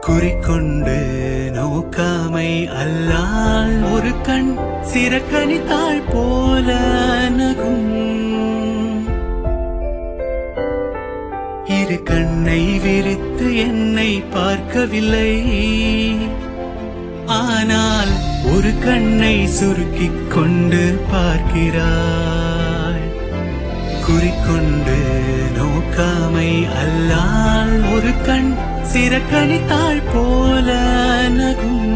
குறிக்கொண்டு நோக்காமை அல்லால் ஒரு கண் சிறக்கணித்தாள் போல நகும் இரு கண்ணை விரித்து என்னை பார்க்கவில்லை ஆனால் ஒரு கண்ணை சுருக்கிக் கொண்டு பார்க்கிறாய் குறிக்கொண்டு நோக்காமை அல்லால் ஒரு கண் சிறக்கணித்தாள் போல நகும்